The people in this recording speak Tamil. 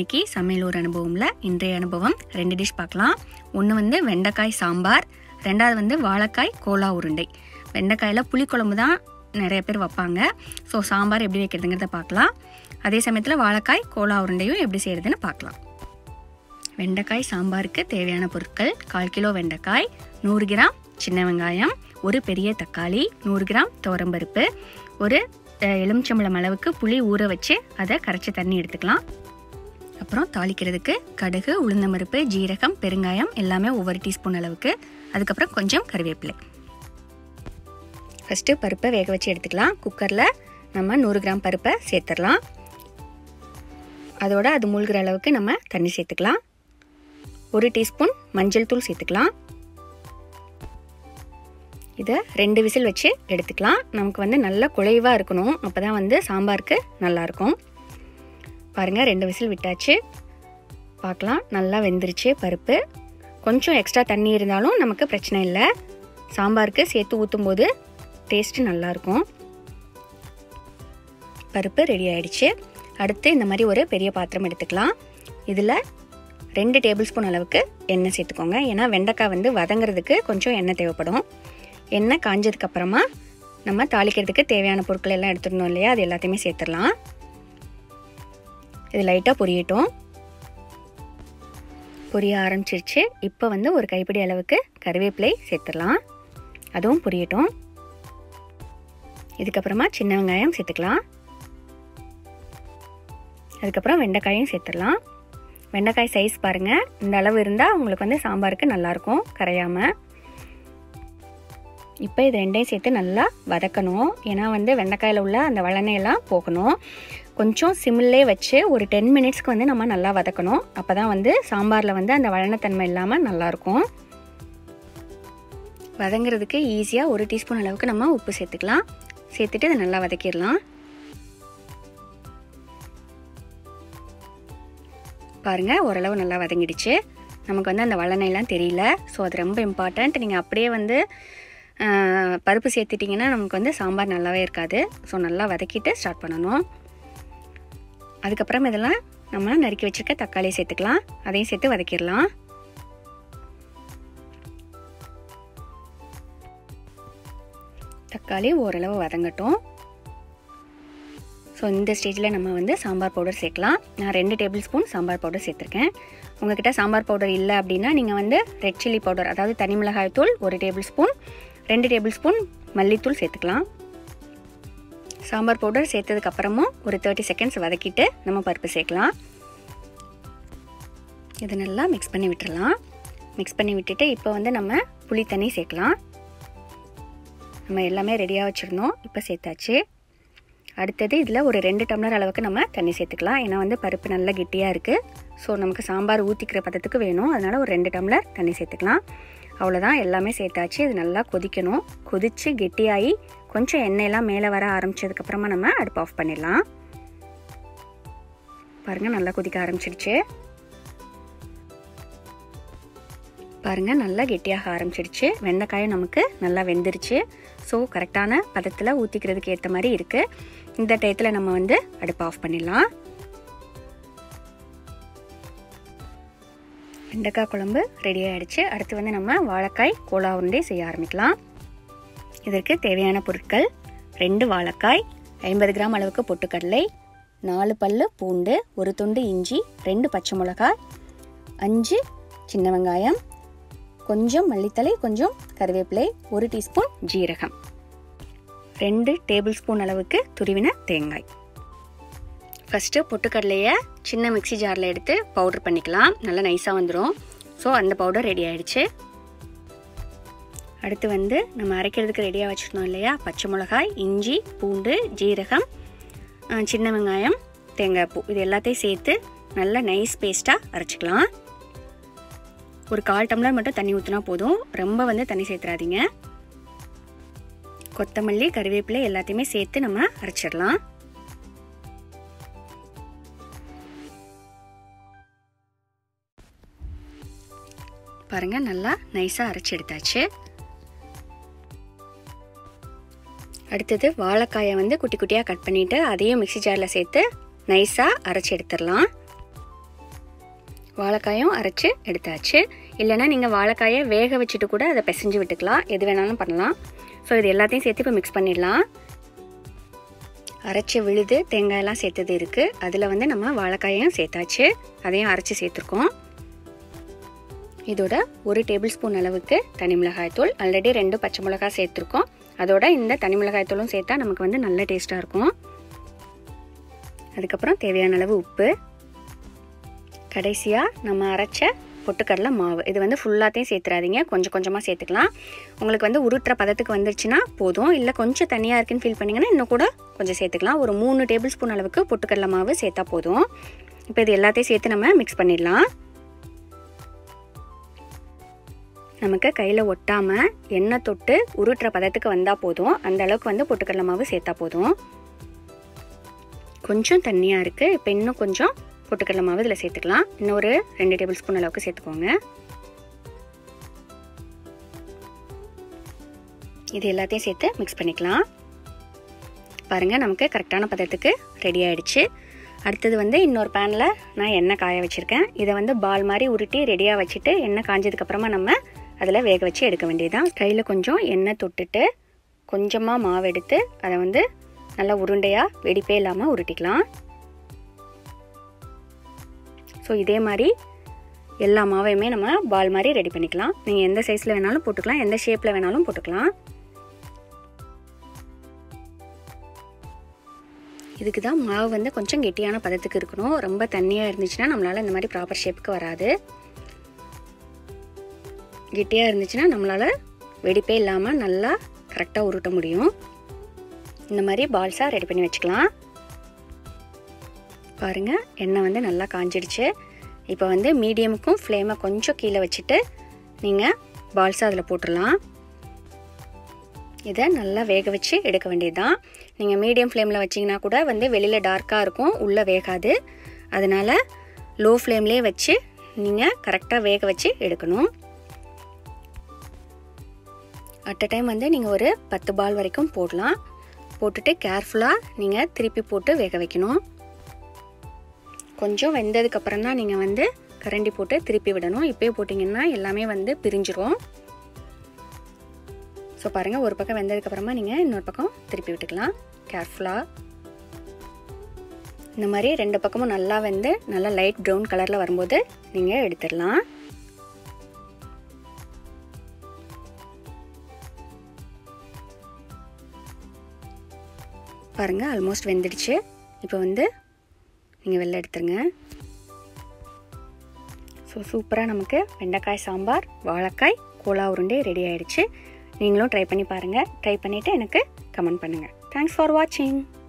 இன்னைக்கு சமையல் ஒரு அனுபவம்ல இன்றைய அனுபவம் ரெண்டு டிஷ் பார்க்கலாம் ஒன்று வந்து வெண்டைக்காய் சாம்பார் ரெண்டாவது வந்து வாழைக்காய் கோலா உருண்டை வெண்டைக்காயில் புளிக்குழம்பு தான் நிறைய பேர் வைப்பாங்க ஸோ சாம்பார் எப்படி வைக்கிறதுங்கிறத பார்க்கலாம் அதே சமயத்தில் வாழைக்காய் கோலா உருண்டையும் எப்படி செய்கிறதுன்னு பார்க்கலாம் வெண்டைக்காய் சாம்பாருக்கு தேவையான பொருட்கள் கால் கிலோ வெண்டைக்காய் நூறு கிராம் சின்ன வெங்காயம் ஒரு பெரிய தக்காளி நூறு கிராம் துவரம்பருப்பு ஒரு அஹ், எலுமிச்சம்பழம் அளவுக்கு புளி ஊற வச்சு அதை கரைச்சி தண்ணி எடுத்துக்கலாம் அப்புறம் தாளிக்கிறதுக்கு கடுகு உளுந்தம்பருப்பு ஜீரகம் பெருங்காயம் எல்லாமே ஒவ்வொரு டீஸ்பூன் அளவுக்கு அதுக்கப்புறம் கொஞ்சம் கருவேப்பிலை ஃபஸ்ட்டு பருப்பை வேக வச்சு எடுத்துக்கலாம் குக்கரில் நம்ம நூறு கிராம் பருப்பை சேர்த்துடலாம் அதோட அது மூழ்கிற அளவுக்கு நம்ம தண்ணி சேர்த்துக்கலாம் ஒரு டீஸ்பூன் மஞ்சள் தூள் சேர்த்துக்கலாம் இதை ரெண்டு விசில் வச்சு எடுத்துக்கலாம் நமக்கு வந்து நல்ல குழைவாக இருக்கணும் அப்போ தான் வந்து சாம்பாருக்கு நல்லாயிருக்கும் பாருங்கள் ரெண்டு விசில் விட்டாச்சு பார்க்கலாம் நல்லா வெந்துருச்சு பருப்பு கொஞ்சம் எக்ஸ்ட்ரா தண்ணி இருந்தாலும் நமக்கு பிரச்சனை இல்லை சாம்பாருக்கு சேர்த்து ஊற்றும் போது டேஸ்ட்டு நல்லாயிருக்கும் பருப்பு ரெடி ஆயிடுச்சு அடுத்து இந்த மாதிரி ஒரு பெரிய பாத்திரம் எடுத்துக்கலாம் இதில் ரெண்டு டேபிள் ஸ்பூன் அளவுக்கு எண்ணெய் சேர்த்துக்கோங்க ஏன்னா வெண்டைக்காய் வந்து வதங்குறதுக்கு கொஞ்சம் எண்ணெய் தேவைப்படும் எண்ணெய் காஞ்சதுக்கு அப்புறமா நம்ம தாளிக்கிறதுக்கு தேவையான பொருட்கள் எல்லாம் எடுத்துடணும் இல்லையா அது எல்லாத்தையுமே சேர்த்துடலாம் இது லைட்டாக பொரியட்டும் பொரிய ஆரம்பிச்சிருச்சு இப்போ வந்து ஒரு கைப்பிடி அளவுக்கு கருவேப்பிலை சேர்த்துடலாம் அதுவும் பொரியட்டும் இதுக்கப்புறமா சின்ன வெங்காயம் சேர்த்துக்கலாம் அதுக்கப்புறம் வெண்டைக்காயும் சேர்த்துடலாம் வெண்டைக்காய் சைஸ் பாருங்கள் இந்த அளவு இருந்தால் உங்களுக்கு வந்து சாம்பாருக்கு நல்லாயிருக்கும் கரையாமல் இப்போ இது ரெண்டையும் சேர்த்து நல்லா வதக்கணும் ஏன்னா வந்து வெண்டைக்காயில் உள்ள அந்த வளனையெல்லாம் போகணும் கொஞ்சம் சிம்மிலே வச்சு ஒரு டென் மினிட்ஸ்க்கு வந்து நம்ம நல்லா வதக்கணும் அப்போ தான் வந்து சாம்பாரில் வந்து அந்த வளனத்தன்மை இல்லாமல் நல்லாயிருக்கும் வதங்குறதுக்கு ஈஸியாக ஒரு டீஸ்பூன் அளவுக்கு நம்ம உப்பு சேர்த்துக்கலாம் சேர்த்துட்டு இதை நல்லா வதக்கிடலாம் பாருங்கள் ஓரளவு நல்லா வதங்கிடுச்சு நமக்கு வந்து அந்த வளனையெல்லாம் தெரியல ஸோ அது ரொம்ப இம்பார்ட்டண்ட் நீங்கள் அப்படியே வந்து ஆஹ், பருப்பு சேர்த்துட்டிங்கன்னா நமக்கு வந்து சாம்பார் நல்லாவே இருக்காது ஸோ நல்லா வதக்கிட்டு ஸ்டார்ட் பண்ணணும் அதுக்கப்புறம் இதெல்லாம் நம்ம நறுக்கி வச்சிருக்க தக்காளியை சேர்த்துக்கலாம் அதையும் சேர்த்து வதக்கிடலாம் தக்காளி ஓரளவு வதங்கட்டும் ஸோ இந்த ஸ்டேஜில் நம்ம வந்து சாம்பார் பவுடர் சேர்க்கலாம் நான் ரெண்டு டேபிள் ஸ்பூன் சாம்பார் பவுடர் சேர்த்துருக்கேன் உங்ககிட்ட சாம்பார் பவுடர் இல்லை அப்படின்னா நீங்கள் வந்து ரெட் சில்லி பவுடர் அதாவது தனி மிளகாய் தூள் ஒரு டேபிள் ஸ்பூன் ரெண்டு டேபிள் ஸ்பூன் மல்லித்தூள் சேர்த்துக்கலாம் சாம்பார் பவுடர் சேர்த்ததுக்கு அப்புறமும் ஒரு தேர்ட்டி செகண்ட்ஸ் வதக்கிட்டு நம்ம பருப்பு சேர்க்கலாம் இது நல்லா மிக்ஸ் பண்ணி விட்டுறலாம் மிக்ஸ் பண்ணி விட்டுட்டு இப்போ வந்து நம்ம புளி தண்ணி சேர்க்கலாம் நம்ம எல்லாமே ரெடியாக வச்சுருந்தோம் இப்போ சேர்த்தாச்சு அடுத்தது இதில் ஒரு ரெண்டு டம்ளர் அளவுக்கு நம்ம தண்ணி சேர்த்துக்கலாம் ஏன்னா வந்து பருப்பு நல்லா கெட்டியாக இருக்குது ஸோ நமக்கு சாம்பார் ஊற்றிக்கிற பதத்துக்கு வேணும் அதனால் ஒரு ரெண்டு டம்ளர் தண்ணி சேர்த்துக்கலாம் அவ்வளோதான் எல்லாமே சேர்த்தாச்சு இது நல்லா கொதிக்கணும் கொதித்து கெட்டியாகி கொஞ்சம் எண்ணெயெல்லாம் மேலே வர ஆரம்பிச்சதுக்கப்புறமா நம்ம அடுப்பு ஆஃப் பண்ணிடலாம் பாருங்கள் நல்லா கொதிக்க ஆரம்பிச்சிடுச்சு பாருங்கள் நல்லா கெட்டியாக ஆரம்பிச்சிடுச்சு வெண்டைக்காயும் நமக்கு நல்லா வெந்துருச்சு ஸோ கரெக்டான பதத்தில் ஊற்றிக்கிறதுக்கு ஏற்ற மாதிரி இருக்குது இந்த டயத்தில் நம்ம வந்து அடுப்பு ஆஃப் பண்ணிடலாம் வெண்டைக்காய் குழம்பு ரெடி ஆயிடுச்சு அடுத்து வந்து நம்ம வாழைக்காய் கோலா உருண்டை செய்ய ஆரம்பிக்கலாம் இதற்கு தேவையான பொருட்கள் ரெண்டு வாழைக்காய் ஐம்பது கிராம் அளவுக்கு பொட்டுக்கடலை நாலு பல்லு பூண்டு ஒரு துண்டு இஞ்சி ரெண்டு பச்சை மிளகாய் அஞ்சு சின்ன வெங்காயம் கொஞ்சம் மல்லித்தலை கொஞ்சம் கருவேப்பிலை ஒரு டீஸ்பூன் ஜீரகம் ரெண்டு டேபிள் ஸ்பூன் அளவுக்கு துருவின தேங்காய் ஃபஸ்ட்டு பொட்டுக்கடலையை சின்ன மிக்ஸி ஜாரில் எடுத்து பவுடர் பண்ணிக்கலாம் நல்லா நைஸாக வந்துடும் ஸோ அந்த பவுடர் ரெடி ஆயிடுச்சு அடுத்து வந்து நம்ம அரைக்கிறதுக்கு ரெடியாக வச்சுருந்தோம் இல்லையா பச்சை மிளகாய் இஞ்சி பூண்டு ஜீரகம் அஹ், சின்ன வெங்காயம் தேங்காய் பூ இது எல்லாத்தையும் சேர்த்து நல்லா நைஸ் பேஸ்ட்டாக அரைச்சிக்கலாம் ஒரு கால் டம்ளர் மட்டும் தண்ணி ஊற்றினா போதும் ரொம்ப வந்து தண்ணி சேர்த்துறாதீங்க கொத்தமல்லி கருவேப்பிலை எல்லாத்தையுமே சேர்த்து நம்ம அரைச்சிடலாம் பாருங்க நல்லா நைஸாக அரைச்சி எடுத்தாச்சு அடுத்தது வாழைக்காயை வந்து குட்டி குட்டியாக கட் பண்ணிவிட்டு அதையும் மிக்ஸி ஜாரில் சேர்த்து நைஸாக அரைச்சி எடுத்துடலாம் வாழைக்காயும் அரைச்சி எடுத்தாச்சு இல்லைன்னா நீங்கள் வாழைக்காயை வேக வச்சுட்டு கூட அதை பிசைஞ்சு விட்டுக்கலாம் எது வேணாலும் பண்ணலாம் ஸோ இது எல்லாத்தையும் சேர்த்து இப்போ மிக்ஸ் பண்ணிடலாம் அரைச்சி விழுது தேங்காயெல்லாம் சேர்த்தது இருக்குது அதில் வந்து நம்ம வாழைக்காயையும் சேர்த்தாச்சு அதையும் அரைச்சி சேர்த்துருக்கோம் இதோட ஒரு டேபிள் ஸ்பூன் அளவுக்கு தனி மிளகாய் தூள் ஆல்ரெடி ரெண்டு பச்சை மிளகாய் சேர்த்துருக்கோம் அதோட இந்த தனி மிளகாய் தூளும் சேர்த்தா நமக்கு வந்து நல்ல டேஸ்ட்டாக இருக்கும் அதுக்கப்புறம் தேவையான அளவு உப்பு கடைசியாக நம்ம அரைச்ச பொட்டுக்கடலை மாவு இது வந்து ஃபுல்லாத்தையும் சேர்த்துறாதீங்க கொஞ்சம் கொஞ்சமாக சேர்த்துக்கலாம் உங்களுக்கு வந்து உருட்டுற பதத்துக்கு வந்துருச்சுன்னா போதும் இல்லை கொஞ்சம் தனியாக இருக்குன்னு ஃபீல் பண்ணிங்கன்னா இன்னும் கூட கொஞ்சம் சேர்த்துக்கலாம் ஒரு மூணு டேபிள் ஸ்பூன் அளவுக்கு பொட்டுக்கடலை மாவு சேர்த்தா போதும் இப்போ இது எல்லாத்தையும் சேர்த்து நம்ம மிக்ஸ் பண்ணிடலாம் நமக்கு கையில் ஒட்டாமல் எண்ணெய் தொட்டு உருட்டுற பதத்துக்கு வந்தால் போதும் அந்த அளவுக்கு வந்து பொட்டுக்கடலை மாவு சேர்த்தா போதும் கொஞ்சம் தண்ணியாக இருக்குது இப்போ இன்னும் கொஞ்சம் பொட்டுக்கடலை மாவு இதில் சேர்த்துக்கலாம் இன்னும் ஒரு ரெண்டு டேபிள் ஸ்பூன் அளவுக்கு சேர்த்துக்கோங்க இது எல்லாத்தையும் சேர்த்து மிக்ஸ் பண்ணிக்கலாம் பாருங்கள் நமக்கு கரெக்டான பதத்துக்கு ரெடி ஆயிடுச்சு அடுத்தது வந்து இன்னொரு பேனில் நான் எண்ணெய் காய வச்சுருக்கேன் இதை வந்து பால் மாதிரி உருட்டி ரெடியாக வச்சுட்டு எண்ணெய் காஞ்சதுக்கப்புறமா நம்ம அதில் வேக வச்சு எடுக்க வேண்டியதுதான் கையில் கொஞ்சம் எண்ணெய் தொட்டுட்டு கொஞ்சமாக மாவு எடுத்து அதை வந்து நல்லா உருண்டையாக வெடிப்பே இல்லாமல் உருட்டிக்கலாம் ஸோ இதே மாதிரி எல்லா மாவையுமே நம்ம பால் மாதிரி ரெடி பண்ணிக்கலாம் நீங்கள் எந்த சைஸில் வேணாலும் போட்டுக்கலாம் எந்த ஷேப்பில் வேணாலும் போட்டுக்கலாம் இதுக்கு தான் மாவு வந்து கொஞ்சம் கெட்டியான பதத்துக்கு இருக்கணும் ரொம்ப தண்ணியாக இருந்துச்சுன்னா நம்மளால் இந்த மாதிரி ப்ராப்பர் ஷேப்புக்கு வராது கெட்டியாக இருந்துச்சுன்னா நம்மளால் வெடிப்பே இல்லாமல் நல்லா கரெக்டாக உருட்ட முடியும் இந்த மாதிரி பால்ஸாக ரெடி பண்ணி வச்சுக்கலாம் பாருங்கள் எண்ணெய் வந்து நல்லா காஞ்சிடுச்சு இப்போ வந்து மீடியமுக்கும் ஃப்ளேமை கொஞ்சம் கீழே வச்சுட்டு நீங்கள் பால்ஸாக அதில் போட்டுடலாம் இதை நல்லா வேக வச்சு எடுக்க வேண்டியது தான் நீங்கள் மீடியம் ஃப்ளேமில் வச்சிங்கன்னா கூட வந்து வெளியில் டார்க்காக இருக்கும் உள்ளே வேகாது அதனால் லோ ஃப்ளேம்லேயே வச்சு நீங்கள் கரெக்டாக வேக வச்சு எடுக்கணும் அட் அ டைம் வந்து நீங்கள் ஒரு பத்து பால் வரைக்கும் போடலாம் போட்டுட்டு கேர்ஃபுல்லாக நீங்கள் திருப்பி போட்டு வேக வைக்கணும் கொஞ்சம் வெந்ததுக்கப்புறம் தான் நீங்கள் வந்து கரண்டி போட்டு திருப்பி விடணும் இப்போயே போட்டிங்கன்னா எல்லாமே வந்து பிரிஞ்சிரும் ஸோ பாருங்கள் ஒரு பக்கம் வெந்ததுக்கப்புறமா நீங்கள் இன்னொரு பக்கம் திருப்பி விட்டுக்கலாம் கேர்ஃபுல்லாக இந்த மாதிரி ரெண்டு பக்கமும் நல்லா வந்து நல்லா லைட் ப்ரௌன் கலரில் வரும்போது நீங்கள் எடுத்துடலாம் பாருங்கள் ஆல்மோஸ்ட் வெந்துடுச்சு இப்போ வந்து நீங்கள் வெளில எடுத்துருங்க ஸோ சூப்பராக நமக்கு வெண்டைக்காய் சாம்பார் வாழைக்காய் கோலா உருண்டை ரெடி ஆயிடுச்சு நீங்களும் ட்ரை பண்ணி பாருங்கள் ட்ரை பண்ணிவிட்டு எனக்கு கமெண்ட் பண்ணுங்கள் தேங்க்ஸ் ஃபார் வாட்சிங்